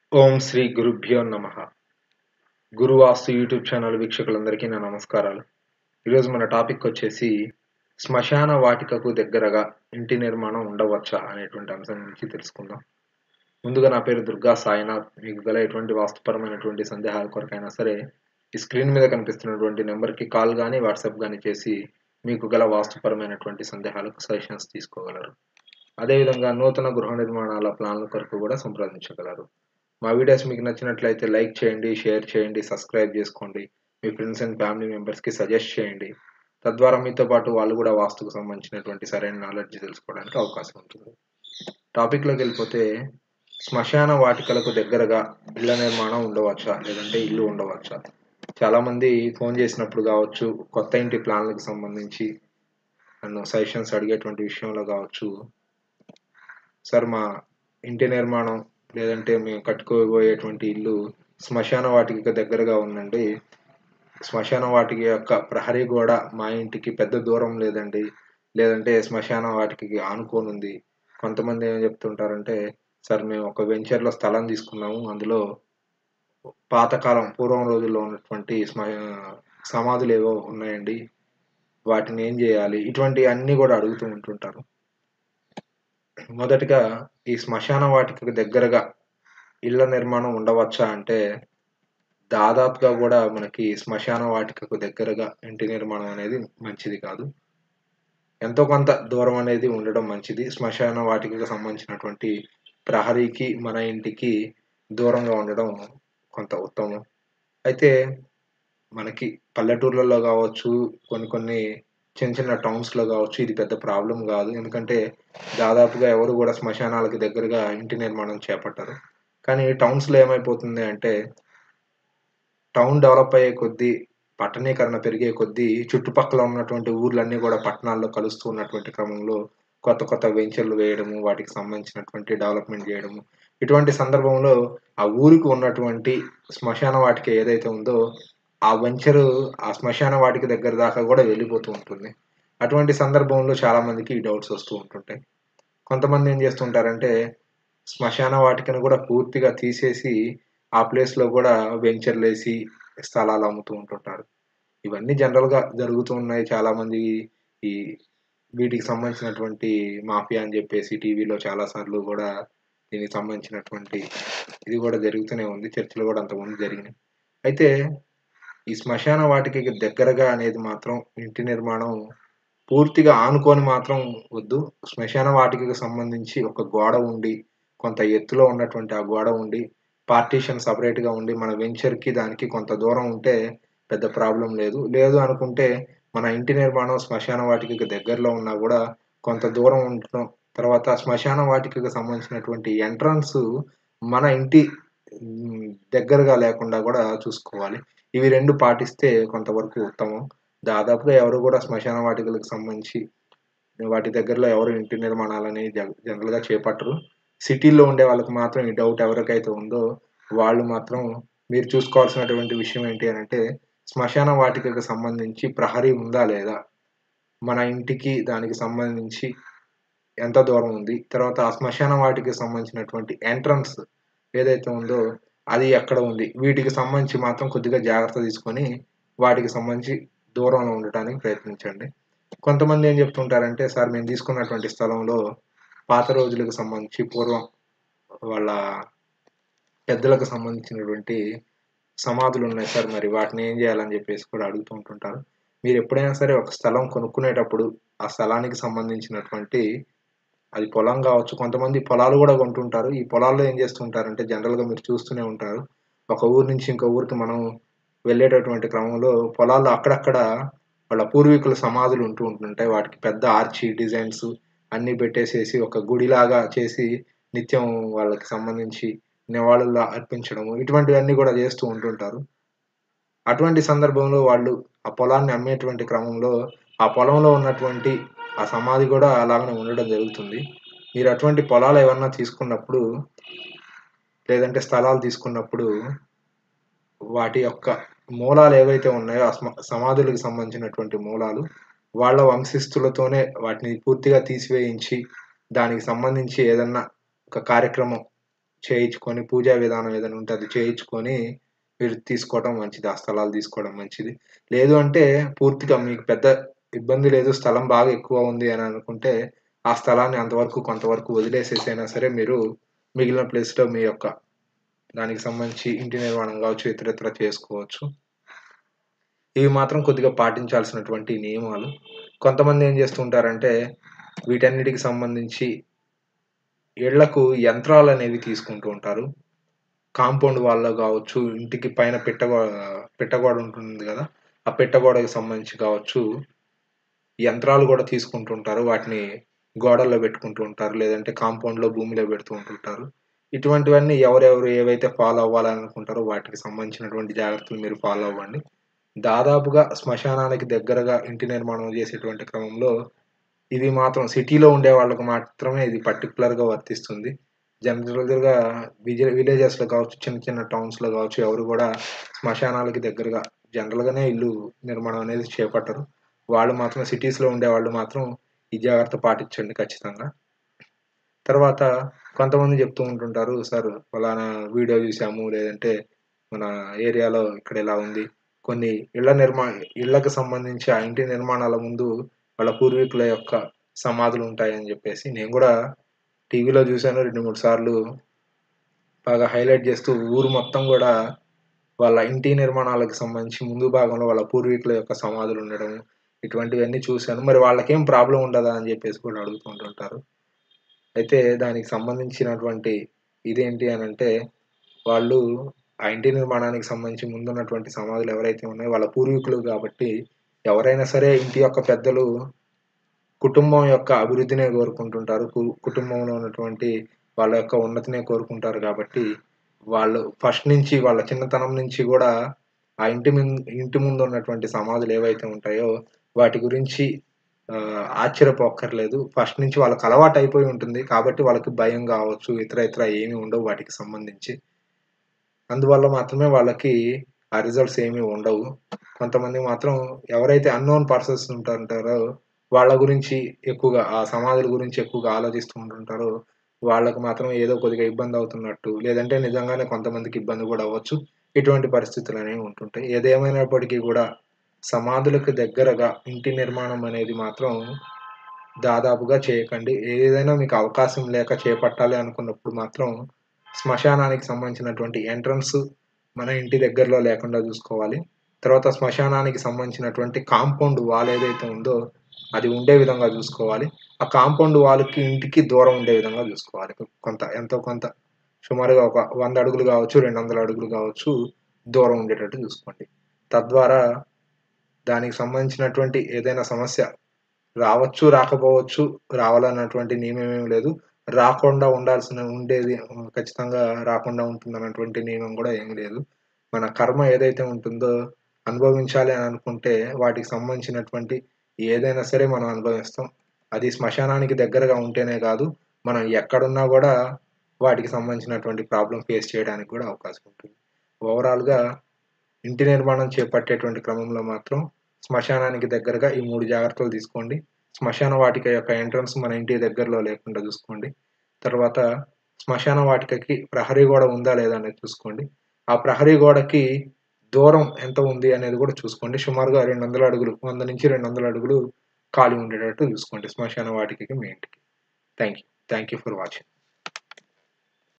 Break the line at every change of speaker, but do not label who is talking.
ఓం శ్రీ గురుభ్యో నమ గురువాస్తు YouTube channel వీక్షకులందరికీ నా నమస్కారాలు ఈరోజు మన టాపిక్ వచ్చేసి శ్మశాన వాటికకు దగ్గరగా ఇంటి నిర్మాణం ఉండవచ్చా అనేటువంటి అంశం గురించి తెలుసుకుందాం ముందుగా నా పేరు దుర్గా సాయినాథ్ మీకు గల ఎటువంటి వాస్తుపరమైనటువంటి సందేహాల కొరకైనా సరే ఈ స్క్రీన్ మీద కనిపిస్తున్నటువంటి నెంబర్కి కాల్ కానీ వాట్సాప్ కానీ చేసి మీకు గల వాస్తుపరమైనటువంటి సందేహాలకు సజెషన్స్ తీసుకోగలరు అదేవిధంగా నూతన గృహ నిర్మాణాల ప్లాన్ల కొరకు కూడా సంప్రదించగలరు మా వీడియోస్ మీకు నచ్చినట్లయితే లైక్ చేయండి షేర్ చేయండి సబ్స్క్రైబ్ చేసుకోండి మీ ఫ్రెండ్స్ అండ్ ఫ్యామిలీ మెంబర్స్కి సజెస్ట్ చేయండి తద్వారా మీతో పాటు వాళ్ళు కూడా వాస్తుకు సంబంధించినటువంటి సరైన నాలెడ్జ్ తెలుసుకోవడానికి అవకాశం ఉంటుంది టాపిక్లోకి వెళ్ళిపోతే శ్మశాన వాటికలకు దగ్గరగా ఇళ్ల నిర్మాణం ఉండవచ్చా లేదంటే ఇల్లు ఉండవచ్చా చాలామంది ఫోన్ చేసినప్పుడు కావచ్చు కొత్త ఇంటి ప్లాన్లకు సంబంధించి నన్ను సజెషన్స్ అడిగేటువంటి విషయంలో కావచ్చు సార్ మా ఇంటి నిర్మాణం లేదంటే మేము కట్టుకోబోయేటువంటి ఇల్లు శ్మశాన వాటికి దగ్గరగా ఉందండి శ్మశాన వాటికి యొక్క ప్రహరీ గోడ మా ఇంటికి పెద్ద దూరం లేదండి లేదంటే శ్మశాన వాటికి ఆనుకొని ఉంది కొంతమంది ఏం చెప్తుంటారంటే సార్ మేము ఒక వెంచర్లో స్థలం తీసుకున్నాము అందులో పాతకాలం పూర్వం రోజుల్లో ఉన్నటువంటి శ్మ సమాధులు ఏవో ఉన్నాయండి వాటిని ఏం చేయాలి ఇటువంటి అన్నీ కూడా అడుగుతూ ఉంటుంటారు మొదటిగా ఈ శ్మశాన వాటికి దగ్గరగా ఇళ్ల నిర్మాణం ఉండవచ్చా అంటే దాదాపుగా కూడా మనకి శ్మశాన వాటికకు దగ్గరగా ఇంటి నిర్మాణం అనేది మంచిది కాదు ఎంతో కొంత దూరం అనేది ఉండడం మంచిది శ్మశాన వాటికి సంబంధించినటువంటి ప్రహరీకి మన ఇంటికి దూరంగా ఉండడం కొంత ఉత్తమం అయితే మనకి పల్లెటూర్లలో కావచ్చు కొన్ని కొన్ని చిన్న చిన్న టౌన్స్లో కావచ్చు ఇది పెద్ద ప్రాబ్లం కాదు ఎందుకంటే దాదాపుగా ఎవరు కూడా శ్మశానాలకి దగ్గరగా ఇంటి నిర్మాణం చేపట్టరు కానీ టౌన్స్లో ఏమైపోతుంది అంటే టౌన్ డెవలప్ అయ్యే కొద్దీ పట్టణీకరణ పెరిగే కొద్దీ చుట్టుపక్కల ఉన్నటువంటి ఊర్లన్నీ కూడా పట్టణాల్లో కలుస్తూ ఉన్నటువంటి క్రమంలో కొత్త కొత్త వెంచర్లు వేయడము వాటికి సంబంధించినటువంటి డెవలప్మెంట్ చేయడము ఇటువంటి సందర్భంలో ఆ ఊరికి ఉన్నటువంటి శ్మశాన వాటికి ఏదైతే ఉందో ఆ వెంచరు ఆ శ్మశాన వాటికి దగ్గర దాకా కూడా వెళ్ళిపోతూ ఉంటుంది అటువంటి సందర్భంలో చాలా మందికి ఈ డౌట్స్ వస్తూ ఉంటుంటాయి కొంతమంది ఏం చేస్తుంటారంటే శ్మశాన వాటికను కూడా పూర్తిగా తీసేసి ఆ ప్లేస్లో కూడా వెంచర్లు వేసి స్థలాలు అమ్ముతూ ఉంటుంటారు ఇవన్నీ జనరల్గా జరుగుతూ ఉన్నాయి చాలామంది ఈ వీటికి సంబంధించినటువంటి మాఫియా అని చెప్పేసి టీవీలో చాలాసార్లు కూడా దీనికి సంబంధించినటువంటి ఇది కూడా జరుగుతూనే ఉంది చర్చలు కూడా అంతకుముందు జరిగినాయి అయితే ఈ శ్మశాన వాటికి దగ్గరగా అనేది మాత్రం ఇంటి నిర్మాణం పూర్తిగా ఆనుకొని మాత్రం వద్దు శ్మశాన వాటికి సంబంధించి ఒక గోడ ఉండి కొంత ఎత్తులో ఉన్నటువంటి ఆ గోడ ఉండి పార్టీషన్ సపరేట్గా ఉండి మన వెంచర్కి దానికి కొంత దూరం ఉంటే పెద్ద ప్రాబ్లం లేదు లేదు అనుకుంటే మన ఇంటి నిర్మాణం శ్మశాన వాటికి దగ్గరలో ఉన్నా కూడా కొంత దూరం ఉండటం తర్వాత శ్మశాన వాటికి సంబంధించినటువంటి ఎంట్రన్స్ మన ఇంటి దగ్గరగా లేకుండా కూడా చూసుకోవాలి ఇవి రెండు పాటిస్తే కొంతవరకు ఉత్తమం దాదాపుగా ఎవరు కూడా శ్మశాన వాటికలకు సంబంధించి వాటి దగ్గరలో ఎవరు ఇంటి నిర్మాణాలని జనరల్గా చేపట్టరు సిటీల్లో ఉండే వాళ్ళకి మాత్రం ఈ డౌట్ ఎవరికైతే ఉందో వాళ్ళు మాత్రం మీరు చూసుకోవాల్సినటువంటి విషయం ఏంటి అని అంటే శ్మశాన వాటికకు సంబంధించి ప్రహరీ ఉందా లేదా మన ఇంటికి దానికి సంబంధించి ఎంత దూరం ఉంది తర్వాత ఆ శ్మశాన వాటికి సంబంధించినటువంటి ఎంట్రన్స్ ఏదైతే ఉందో అది ఎక్కడ ఉంది వీటికి సంబంధించి మాత్రం కొద్దిగా జాగ్రత్త తీసుకొని వాటికి సంబంధించి దూరంలో ఉండటానికి ప్రయత్నించండి కొంతమంది ఏం చెప్తుంటారంటే సార్ మేము తీసుకున్నటువంటి స్థలంలో పాత రోజులకు సంబంధించి పూర్వం వాళ్ళ పెద్దలకు సంబంధించినటువంటి సమాధులు ఉన్నాయి సార్ మరి వాటిని ఏం చేయాలని చెప్పేసి కూడా అడుగుతూ ఉంటుంటారు మీరు ఎప్పుడైనా సరే ఒక స్థలం కొనుక్కునేటప్పుడు ఆ స్థలానికి సంబంధించినటువంటి అది పొలం కావచ్చు కొంతమంది పొలాలు కూడా కొంటుంటారు ఈ పొలాల్లో ఏం చేస్తుంటారంటే జనరల్గా మీరు చూస్తూనే ఉంటారు ఒక ఊరు నుంచి ఇంకో ఊరికి మనం వెళ్ళేటటువంటి క్రమంలో పొలాల్లో అక్కడక్కడ వాళ్ళ పూర్వీకుల సమాధులు ఉంటూ ఉంటుంటాయి వాటికి పెద్ద ఆర్చి డిజైన్స్ అన్నీ పెట్టేసేసి ఒక గుడిలాగా చేసి నిత్యం వాళ్ళకి సంబంధించి నివాళులు అర్పించడము ఇటువంటివన్నీ కూడా చేస్తూ ఉంటుంటారు అటువంటి సందర్భంలో వాళ్ళు ఆ పొలాన్ని అమ్మేటువంటి క్రమంలో ఆ పొలంలో ఉన్నటువంటి ఆ సమాధి కూడా అలాగనే ఉండడం జరుగుతుంది మీరు అటువంటి పొలాలు ఏమన్నా తీసుకున్నప్పుడు లేదంటే స్థలాలు తీసుకున్నప్పుడు వాటి యొక్క మూలాలు ఏవైతే ఉన్నాయో ఆ సమాధులకు సంబంధించినటువంటి మూలాలు వాళ్ళ వంశస్థులతోనే వాటిని పూర్తిగా తీసివేయించి దానికి సంబంధించి ఏదన్నా ఒక కార్యక్రమం చేయించుకొని పూజా విధానం ఏదైనా ఉంటే అది చేయించుకొని మీరు తీసుకోవడం మంచిది. ఆ స్థలాలు తీసుకోవడం మంచిది. లేదు అంటే పూర్తిగా మీకు పెద్ద ఇబ్బంది లేదు. స్థలం బాగా ఎక్కువ ఉంది అని అనుకుంటే ఆ స్థలాన్ని అంతవరకు కొంతవరకు వదిలేసేసైనా సరే మీరు మిగిలిన ప్లేస్‌లో మీ యొక్క దానికి సంబంధించి ఇంటి నిర్మాణం కావచ్చు, ఇతరితర చేసుకోవచ్చు. ఇవి మాత్రం కొద్దిగా పాటించాల్సినటువంటి నియమాలు. కొంతమంది ఏం చేస్తూ ఉంటారంటే వీటన్నిటికి సంబంధించి ఇళ్లకు యంత్రాలనేవి తీసుకుంటూ ఉంటారు. కాంపౌండ్ వాల్‌లో కావచ్చు, ఇంటికి పైన పిట్టగో పిట్టగోడ ఉంటుంది కదా! ఆ పిట్టగోడకి సంబంధించి కావచ్చు యంత్రాలు కూడా తీసుకుంటూ ఉంటారు. వాటిని గోడల్లో పెట్టుకుంటూ ఉంటారు. లేదంటే కాంపౌండ్‌లో భూమిలో పెడుతూ ఉంటుంటారు. ఇటువంటివన్నీ ఎవరెవరు ఏవైతే ఫాలో అవ్వాలనుకుంటారో వాటికి సంబంధించినటువంటి జాగ్రత్తలు మీరు ఫాలో అవ్వండి. దాదాపుగా శ్మశానానికి దగ్గరగా ఇంటి నిర్మాణం చేసేటువంటి క్రమంలో ఇవి మాత్రం సిటీలో ఉండే వాళ్ళకి మాత్రమే ఇది పర్టిక్యులర్‌గా వర్తిస్తుంది. జనరల్‌గా విజే విలేజెస్‌లో కావచ్చు, చిన్న చిన్న టౌన్స్‌లో కావచ్చు ఎవరు కూడా శ్మశానాలకి దగ్గరగా జనరల్‌గానే ఇల్లు నిర్మాణం అనేది చేపట్టరు. వాళ్ళు మాత్రం సిటీస్‌లో ఉండేవాళ్ళు మాత్రం ఈ జాగ్రత్త పాటించండి ఖచ్చితంగా. తర్వాత కొంతమంది చెప్తూ ఉంటుంటారు. సార్ ఫలానా వీడియో చూసాము. లేదంటే మన ఏరియాలో ఇక్కడ ఇలా ఉంది. కొన్ని ఇళ్ల నిర్మా ఇళ్ళకి సంబంధించి ఆ ఇంటి నిర్మాణాల ముందు వాళ్ళ పూర్వీకుల యొక్క సమాధులు ఉంటాయని చెప్పేసి నేను కూడా టీవీలో చూసాను 2, 3 సార్లు. బాగా హైలైట్ చేస్తూ ఊరు మొత్తం కూడా వాళ్ళ ఇంటి నిర్మాణాలకు సంబంధించి ముందు భాగంలో వాళ్ళ పూర్వీకుల యొక్క సమాధులు ఉండడం ఇటువంటివన్నీ చూసాను. మరి వాళ్ళకేం ప్రాబ్లమ్ ఉండదా అని చెప్పేసి కూడా అడుగుతుంటుంటారు. అయితే దానికి సంబంధించినటువంటి ఇదేంటి అనంటే వాళ్ళు ఆ ఇంటి నిర్మాణానికి సంబంధించి ముందున్నటువంటి సమాధులు ఎవరైతే ఉన్నాయో వాళ్ళ పూర్వీకులు కాబట్టి ఎవరైనా సరే ఇంటి యొక్క పెద్దలు కుటుంబం యొక్క అభివృద్ధినే కోరుకుంటుంటారు. కు కుటుంబంలో ఉన్నటువంటి వాళ్ళ యొక్క ఉన్నతినే కోరుకుంటారు కాబట్టి వాళ్ళు ఫస్ట్ నుంచి వాళ్ళ చిన్నతనం నుంచి కూడా ఆ ఇంటి ముం ఇంటి ముందు ఉన్నటువంటి సమాధులు ఏవైతే ఉంటాయో వాటి గురించి ఆహ్, ఆశ్చర్యపోక్కర్లేదు. ఫస్ట్ నుంచి వాళ్ళకి అలవాటు అయిపోయి ఉంటుంది. కాబట్టి వాళ్ళకి భయం కావచ్చు, ఇతర ఇతర ఏమి ఉండవు వాటికి సంబంధించి. అందువల్ల మాత్రమే వాళ్ళకి ఆ రిజల్ట్స్ ఏమి ఉండవు. కొంతమంది మాత్రం ఎవరైతే అన్‌నోన్ పర్సన్స్ ఉంటుంటారో వాళ్ళ గురించి ఎక్కువగా ఆ సమాధుల గురించి ఎక్కువగా ఆలోచిస్తూ ఉంటుంటారో వాళ్ళకి మాత్రం ఏదో కొద్దిగా ఇబ్బంది అవుతున్నట్టు లేదంటే నిజంగానే కొంతమందికి ఇబ్బంది కూడా అవ్వచ్చు. ఇటువంటి పరిస్థితులనేవి ఉంటుంటాయి. ఏదేమైనప్పటికీ కూడా సమాధులకు దగ్గరగా ఇంటి నిర్మాణం అనేది మాత్రం దాదాపుగా చేయకండి. ఏదైనా మీకు అవకాశం లేక చేపట్టాలి అనుకున్నప్పుడు మాత్రం శ్మశానానికి సంబంధించినటువంటి ఎంట్రన్స్ మన ఇంటి దగ్గరలో లేకుండా చూసుకోవాలి. తర్వాత శ్మశానానికి సంబంధించినటువంటి కాంపౌండ్ వాల్ ఏదైతే ఉందో అది ఉండే విధంగా చూసుకోవాలి. ఆ కాంపౌండ్ వాల్‌కి ఇంటికి దూరం ఉండే విధంగా చూసుకోవాలి. కొంత ఎంతో కొంత సుమారుగా ఒక 100 అడుగులు కావచ్చు, 200 అడుగులు కావచ్చు దూరం ఉండేటట్టు చూసుకోండి. తద్వారా దానికి సంబంధించినటువంటి ఏదైనా సమస్య రావచ్చు, రాకపోవచ్చు. రావాలన్నటువంటి నియమం ఏమి లేదు. రాకుండా ఉండాల్సిన ఉండేది ఖచ్చితంగా రాకుండా ఉంటుందన్నటువంటి నియమం కూడా ఏమి లేదు. మన కర్మ ఏదైతే ఉంటుందో అనుభవించాలి అని అనుకుంటే వాటికి సంబంధించినటువంటి ఏదైనా సరే మనం అనుభవిస్తాం. అది శ్మశానానికి దగ్గరగా ఉంటేనే కాదు. మనం ఎక్కడున్నా కూడా వాటికి సంబంధించినటువంటి ప్రాబ్లమ్ ఫేస్ చేయడానికి కూడా అవకాశం ఉంటుంది. ఓవరాల్‌గా ఇంటి నిర్మాణం చేపట్టేటువంటి క్రమంలో మాత్రం శ్మశానానికి దగ్గరగా ఈ 3 జాగ్రత్తలు తీసుకోండి. శ్మశాన వాటిక యొక్క ఎంట్రన్స్ మన ఇంటి దగ్గరలో లేకుండా చూసుకోండి. తర్వాత శ్మశాన వాటికకి ప్రహరీ గోడ ఉందా లేదా అనేది చూసుకోండి. ఆ ప్రహరీ గోడకి దూరం ఎంత ఉంది అనేది కూడా చూసుకోండి. సుమారుగా 200 అడుగులు 100-200 అడుగులు ఖాళీ ఉండేటట్టు చూసుకోండి శ్మశాన వాటికకి మీ ఇంటికి. Thank you. Thank you for watching.